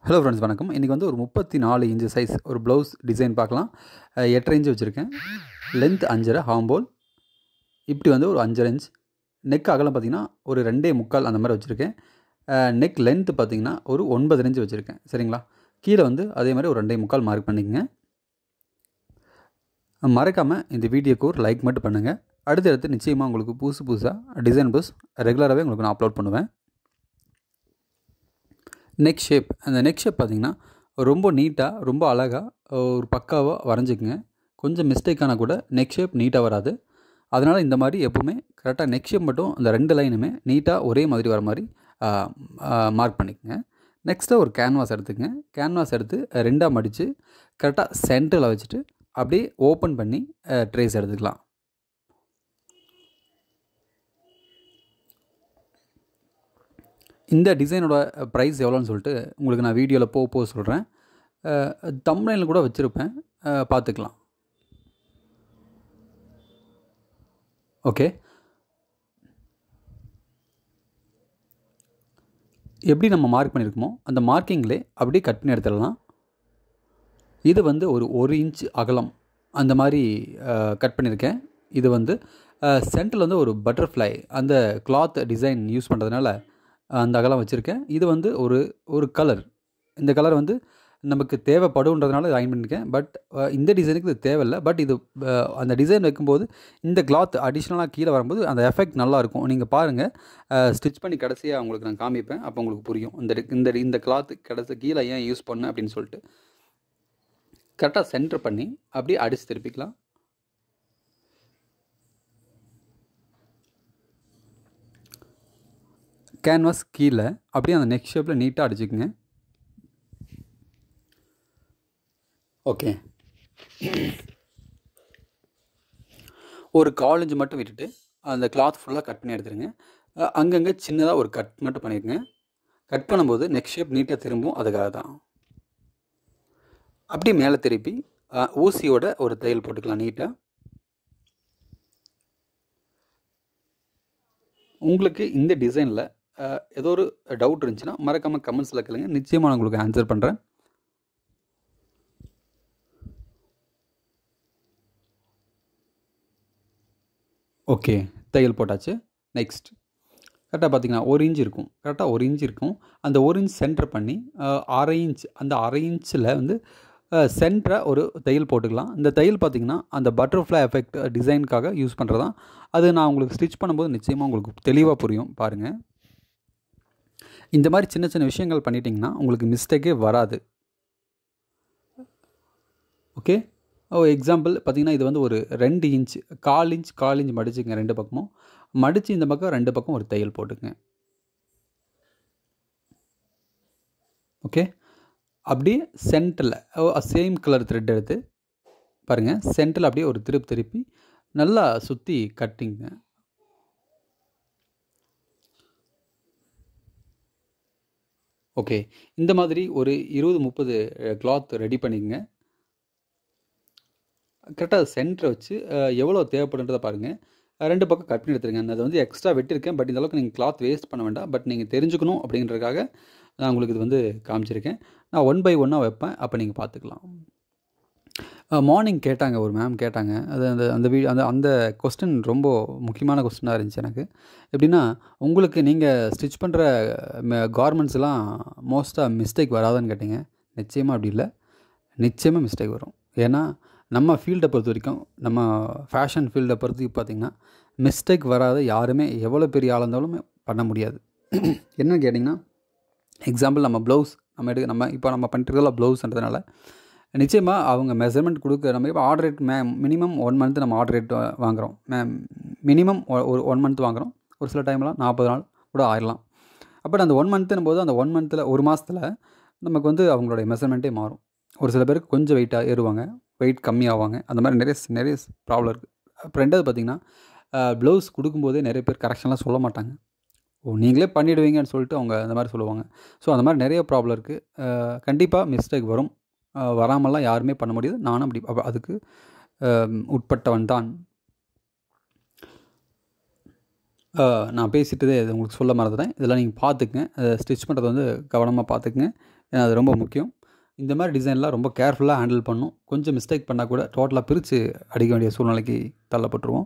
hello friends வணக்கம் இன்றைக்கி வந்து ஒரு முப்பத்தி நாலு இன்ச்சு சைஸ் ஒரு ப்ளவுஸ் டிசைன் பார்க்கலாம் அஹ் எட்டரை இன்ச்சு வச்சுருக்கேன் லென்த் அஞ்சரை ஹாம்போல் இப்படி வந்து ஒரு அஞ்சரை இன்ச் நெக் அகலம் பார்த்திங்கன்னா ஒரு ரெண்டே முக்கால் அந்த மாதிரி வச்சுருக்கேன் நெக் லென்த்து பார்த்திங்கன்னா ஒரு ஒன்பது இன்ச்சு வச்சுருக்கேன் சரிங்களா கீழே வந்து அதே மாதிரி ஒரு ரெண்டே முக்கால் மார்க் பண்ணிக்கங்க மறக்காமல் இந்த வீடியோக்கு ஒரு லைக் மட்டும் பண்ணுங்கள் அடுத்தடுத்து நிச்சயமாக உங்களுக்கு புதுசு புதுசாக டிசைன் ப்ளவுஸ் ரெகுலராகவே உங்களுக்கு நான் அப்லோட் பண்ணுவேன் நெக் ஷேப் அந்த நெக் ஷேப் பார்த்திங்கன்னா ரொம்ப நீட்டாக ரொம்ப அழகாக ஒரு பக்காவாக வரைஞ்சிக்குங்க கொஞ்சம் மிஸ்டேக் ஆனால் கூட நெக் ஷேப் நீட்டாக வராது அதனால் இந்த மாதிரி எப்போவுமே கரெக்டாக நெக் ஷேப் மட்டும் அந்த ரெண்டு லைனுமே நீட்டாக ஒரே மாதிரி வர மாதிரி மார்க் பண்ணிக்கோங்க நெக்ஸ்ட்டாக ஒரு கேன்வாஸ் எடுத்துக்கங்க கேன்வாஸ் எடுத்து ரெண்டாக மடித்து கரெக்டாக சென்டரில் வச்சுட்டு அப்படியே ஓப்பன் பண்ணி ட்ரேஸ் எடுத்துக்கலாம் இந்த டிசைனோட ப்ரைஸ் எவ்வளோன்னு சொல்லிட்டு உங்களுக்கு நான் வீடியோவில் போக போக சொல்கிறேன் தம்ப்ளைனில் கூட வச்சுருப்பேன் பார்த்துக்கலாம் ஓகே எப்படி நம்ம மார்க் பண்ணியிருக்கோமோ அந்த மார்க்கிங்லே அப்படியே கட் பண்ணி எடுத்துடலாம் இது வந்து ஒரு ஒரு இன்ச் அகலம் அந்த மாதிரி கட் பண்ணியிருக்கேன் இது வந்து சென்டரில் வந்து ஒரு பட்டர்ஃப்ளை அந்த கிளாத் டிசைன் யூஸ் பண்ணுறதுனால அந்த அகலம் வச்சுருக்கேன் இது வந்து ஒரு ஒரு கலர் இந்த கலர் வந்து நமக்கு தேவைப்படுன்றதுனால அயன் பண்ணியிருக்கேன் பட் இந்த டிசைனுக்கு இது தேவையில்லை பட் இது அந்த டிசைன் வைக்கும்போது இந்த கிளாத் அடிஷ்னலாக கீழே வரும்போது அந்த எஃபெக்ட் நல்லாயிருக்கும் நீங்கள் பாருங்கள் ஸ்டிச் பண்ணி கடைசியாக உங்களுக்கு நான் காமிப்பேன் அப்போ உங்களுக்கு புரியும் இந்த இந்த இந்த கிளாத் கடைசி கீழே ஏன் யூஸ் பண்ணேன் அப்படின்னு சொல்லிட்டு கரெக்டாக சென்டர் பண்ணி அப்படியே அடித்து திருப்பிக்கலாம் கேன்வாஸ் கீழே அப்படியே அந்த நெக் ஷேப்பில் நீட்டாக அடிச்சுக்குங்க ஓகே ஒரு கால் இன்ச் மட்டும் விட்டுட்டு அந்த கிளாத் ஃபுல்லாக கட் பண்ணி எடுத்துருங்க அங்கங்கே சின்னதாக ஒரு கட் மட்டும் பண்ணிடுங்க கட் பண்ணும்போது நெக் ஷேப் நீட்டாக திரும்பும் அதுக்காக தான் அப்படி மேலே திருப்பி ஊசியோட ஒரு தையல் போட்டுக்கலாம் நீட்டாக உங்களுக்கு இந்த டிசைனில் ஏதோ ஒரு டவுட் இருந்துச்சுன்னா மறக்காமல் கமெண்ட்ஸில் கேளுங்க நிச்சயமாக நான் உங்களுக்கு ஆன்சர் பண்ணுறேன் ஓகே தையல் போட்டாச்சு நெக்ஸ்ட் கரெக்டாக பார்த்தீங்கன்னா ஒரு இன்ச் இருக்கும் கரெக்டாக ஒரு இன்ச் இருக்கும் அந்த ஒரு இன்ச் சென்டர் பண்ணி அரை இன்ச் அந்த அரை இன்ச்சில் வந்து சென்டராக ஒரு தையல் போட்டுக்கலாம் இந்த தையல் பார்த்திங்கன்னா அந்த பட்டர்ஃப்ளை எஃபெக்ட் டிசைனுக்காக யூஸ் பண்ணுறது தான் அது நான் உங்களுக்கு ஸ்டிச் பண்ணும்போது நிச்சயமாக உங்களுக்கு தெளிவாக புரியும் பாருங்கள் இந்த மாதிரி சின்ன சின்ன விஷயங்கள் பண்ணிட்டிங்கன்னா உங்களுக்கு மிஸ்டேக்கே வராது ஓகே ஓ எக்ஸாம்பிள் பார்த்திங்கன்னா இது வந்து ஒரு ரெண்டு இன்ச் கால் இன்ச் கால் இன்ச் மடிச்சுங்க ரெண்டு பக்கமும் மடித்து இந்த பக்கம் ரெண்டு பக்கம் ஒரு தையல் போட்டுங்க ஓகே அப்படியே சென்டரில் சேம் கலர் த்ரெட் எடுத்து பாருங்கள் சென்டரில் அப்படியே ஒரு திருப்பி திருப்பி நல்லா சுற்றி கட்டிங்க ஓகே இந்த மாதிரி ஒரு இருபது முப்பது கிளாத் ரெடி பண்ணிக்கங்க கரெக்டாக சென்டரை வச்சு எவ்வளோ தேவைப்படுன்றதை பாருங்கள் ரெண்டு பக்கம் கட் பண்ணி எடுத்துருங்க அதை வந்து எக்ஸ்ட்ரா வெட்டியிருக்கேன் பட் இந்த அளவுக்கு நீங்கள் கிளாத் வேஸ்ட் பண்ண வேண்டாம் பட் நீங்கள் தெரிஞ்சுக்கணும் அப்படின்றதுக்காக நான் உங்களுக்கு இது வந்து காமிச்சிருக்கேன் நான் ஒன் பை ஒன்னாக வைப்பேன் அப்போ நீங்கள் பார்த்துக்கலாம் மார்னிங் கேட்டாங்க ஒரு மேம் கேட்டாங்க அது அந்த அந்த வீ அந்த அந்த கொஸ்டின் ரொம்ப முக்கியமான கொஸ்டினாக இருந்துச்சு எனக்கு எப்படின்னா உங்களுக்கு நீங்கள் ஸ்டிச் பண்ணுற கார்மெண்ட்ஸ்லாம் மோஸ்ட்டாக மிஸ்டேக் வராதுன்னு கேட்டிங்க நிச்சயமாக அப்படி இல்லை நிச்சயமாக மிஸ்டேக் வரும் ஏன்னா நம்ம ஃபீல்டை பொறுத்த வரைக்கும் நம்ம ஃபேஷன் ஃபீல்டை பொறுத்து பார்த்திங்கன்னா மிஸ்டேக் வராத யாருமே எவ்வளோ பெரிய ஆளாக இருந்தாலும் பண்ண முடியாது என்னன்னு கேட்டிங்கன்னா எக்ஸாம்பிள் நம்ம ப்ளவுஸ் நம்ம எடுக்க நம்ம இப்போ நம்ம பண்ணிட்டுருக்கல ப்ளவுஸ்ன்றதுனால நிச்சயமாக அவங்க மெஷர்மெண்ட் கொடுக்க நம்ம இப்போ ஆர்டர் ரேட் மே மினிமம் ஒன் மந்த் நம்ம ஆர்டர் ரேட் வாங்குகிறோம் மே மினிமம் ஒரு ஒன் மந்த் வாங்குகிறோம் ஒரு சில டைம்லாம் நாற்பது நாள் கூட ஆயிடலாம் அப்போ அந்த ஒன் மந்த்துன்னும் போது அந்த ஒன் மந்த்தில் ஒரு மாதத்தில் நமக்கு வந்து அவங்களுடைய மெஷர்மெண்ட்டே மாறும் ஒரு சில பேருக்கு கொஞ்சம் வெயிட்டாக ஏறுவாங்க வெயிட் கம்மியாவாங்க அந்த மாதிரி நிறைய நிறைய ப்ராப்ளம் இருக்குது அப்புறம் ரெண்டாவது பார்த்திங்கன்னா ப்ளவுஸ் கொடுக்கும்போதே நிறைய பேர் கரெக்ஷன்லாம் சொல்ல மாட்டாங்க ஓ நீங்களே பண்ணிவிடுவீங்கன்னு சொல்லிட்டு அவங்க அந்த மாதிரி சொல்லுவாங்க ஸோ அந்த மாதிரி நிறைய ப்ராப்ளம் இருக்குது கண்டிப்பாக மிஸ்டேக் வரும் வராமலாம் யாருமே பண்ண முடியாது நானும் அப்படி அதுக்கு உட்பட்டவன் தான் நான் பேசிட்டதே இது உங்களுக்கு சொல்ல மறந்துட்டேன் இதெல்லாம் நீங்கள் பார்த்துக்குங்க அதை ஸ்டிச் பண்ணுறது வந்து கவனமாக பார்த்துக்குங்க ஏன்னா அது ரொம்ப முக்கியம் இந்த மாதிரி டிசைன்லாம் ரொம்ப கேர்ஃபுல்லாக ஹேண்டில் பண்ணணும் கொஞ்சம் மிஸ்டேக் பண்ணால் கூட டோட்டலாக பிரித்து அடிக்க வேண்டிய சூழ்நிலைக்கு தள்ளப்பட்டுருவோம்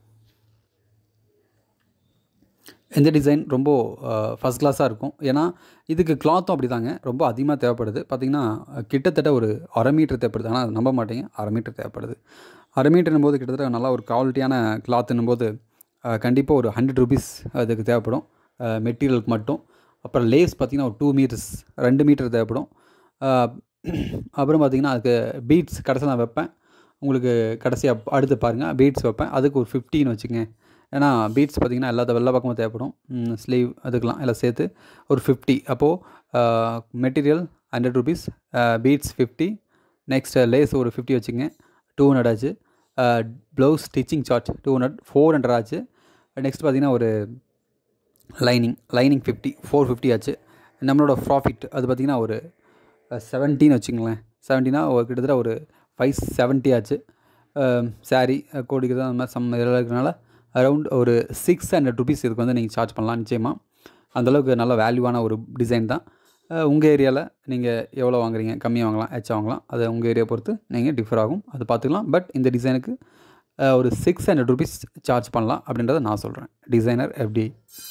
இந்த டிசைன் ரொம்ப ஃபஸ்ட் கிளாஸாக இருக்கும் ஏன்னா இதுக்கு கிளாத்தும் அப்படி தாங்க ரொம்ப அதிகமாக தேவைப்படுது பார்த்திங்கன்னா கிட்டத்தட்ட ஒரு அரை மீட்டர் தேவைப்படுது ஆனால் அது நம்ப மாட்டீங்க அரை மீட்டர் தேவைப்படுது அரை மீட்டர்னும் போது கிட்டத்தட்ட நல்லா ஒரு குவாலிட்டியான கிளாத்துன்னும் போது கண்டிப்பாக ஒரு ஹண்ட்ரட் ருபீஸ் அதுக்கு தேவைப்படும் மெட்டீரியலுக்கு மட்டும் அப்புறம் லேஸ் பார்த்திங்கன்னா ஒரு டூ மீட்டர்ஸ் ரெண்டு மீட்டர் தேவைப்படும் அப்புறம் பார்த்திங்கன்னா அதுக்கு பீட்ஸ் கடைசியில் நான் வைப்பேன் உங்களுக்கு கடைசியாக அடுத்து பாருங்கள் பீட்ஸ் வைப்பேன் அதுக்கு ஒரு ஃபிஃப்டின்னு வச்சுங்க ஏன்னா பீட்ஸ் பார்த்திங்கன்னா எல்லா வெள்ளை பக்கமும் தேவைப்படும் ஸ்லீவ் அதுக்கெலாம் எல்லாம் சேர்த்து ஒரு ஃபிஃப்டி அப்போது material hundred rupees beads fifty next lace ஒரு ஃபிஃப்டி வச்சுங்க டூ ஹண்ட்ரட் ஆச்சு blouse stitching charge two hundred four hundred ஆச்சு நெக்ஸ்ட் பார்த்திங்கன்னா ஒரு lining lining fifty four fifty ஆச்சு நம்மளோட ப்ராஃபிட் அது பார்த்திங்கன்னா ஒரு செவன்டீன் வச்சுங்களேன் செவன்ட்டினா ஒரு கிட்டத்தட்ட ஒரு ஃபைவ் செவன்ட்டி ஆச்சு சாரீ கோடிக்கிறது அந்த மாதிரி சம் இதெல்லாம் இருக்கிறனால அரவுண்ட் ஒரு சிக்ஸ் ஹண்ட்ரட் ருபீஸ் இதுக்கு வந்து நீங்கள் சார்ஜ் பண்ணலாம் நிச்சயமாக அந்தளவுக்கு நல்ல வேல்யூவான ஒரு டிசைன் தான் உங்கள் ஏரியாவில் நீங்கள் எவ்வளோ வாங்குறீங்க கம்மியாக வாங்கலாம் ஹெச் வாங்கலாம் அது உங்கள் ஏரியா பொறுத்து நீங்கள் டிஃபர் ஆகும் அது பார்த்துக்கலாம் பட் இந்த டிசைனுக்கு ஒரு சிக்ஸ் ஹண்ட்ரட் ருபீஸ் சார்ஜ் பண்ணலாம் அப்படின்றத நான் சொல்கிறேன் டிசைனர் எப்படி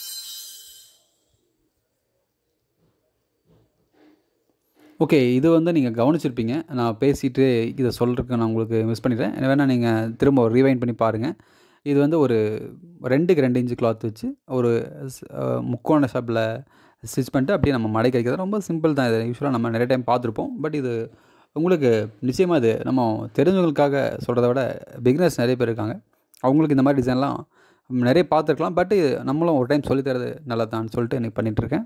ஓகே இது வந்து நீங்கள் கவனிச்சிருப்பீங்க நான் பேசிட்டு இதை சொல்கிறதுக்கு நான் உங்களுக்கு மிஸ் பண்ணிடுறேன் வேணால் நீங்கள் திரும்ப ஒரு ரீவைண்ட் பண்ணி பாருங்கள் இது வந்து ஒரு ரெண்டுக்கு ரெண்டு இன்ச்சு கிளாத் வச்சு ஒரு முக்கோண ஷாப்பில் ஸ்டிச் பண்ணிட்டு அப்படியே நம்ம மடக்கி வைக்கிறது ரொம்ப சிம்பிள் தான் இது யூஸ்வலாக நம்ம நிறைய டைம் பார்த்துருப்போம் பட் இது உங்களுக்கு நிச்சயமாக இது நம்ம தெரிஞ்சவங்களுக்காக சொல்கிறத விட பிகினர்ஸ் நிறைய பேர் இருக்காங்க அவங்களுக்கு இந்த மாதிரி டிசைன்லாம் நிறைய பார்த்துருக்கலாம் பட்டு நம்மளும் ஒரு டைம் சொல்லித்தரது நல்லதான்னு சொல்லிட்டு எனக்கு பண்ணிகிட்ருக்கேன்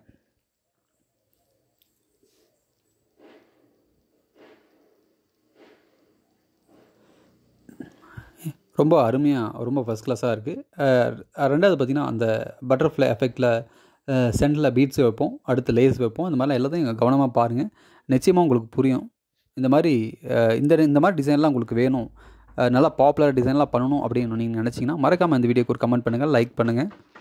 ரொம்ப அருமையாக ரொம்ப ஃபஸ்ட் கிளாஸாக இருக்குது ரெண்டாவது பார்த்திங்கன்னா அந்த பட்டர்ஃப்ளை எஃபெக்டில் சென்டரில் பீட்ஸ் வைப்போம் அடுத்து லேஸ் வைப்போம் இந்த மாதிரிலாம் எல்லாத்தையும் கவனமாக பாருங்கள் நிச்சயமாக உங்களுக்கு புரியும் இந்த மாதிரி இந்த இந்த மாதிரி டிசைன்லாம் உங்களுக்கு வேணும் நல்லா பாப்புலர் டிசைன்லாம் பண்ணணும் அப்படின்னு நீங்கள் நினச்சிங்கன்னா மறக்காமல் இந்த வீடியோக்கு ஒரு கமெண்ட் பண்ணுங்கள் லைக் பண்ணுங்கள்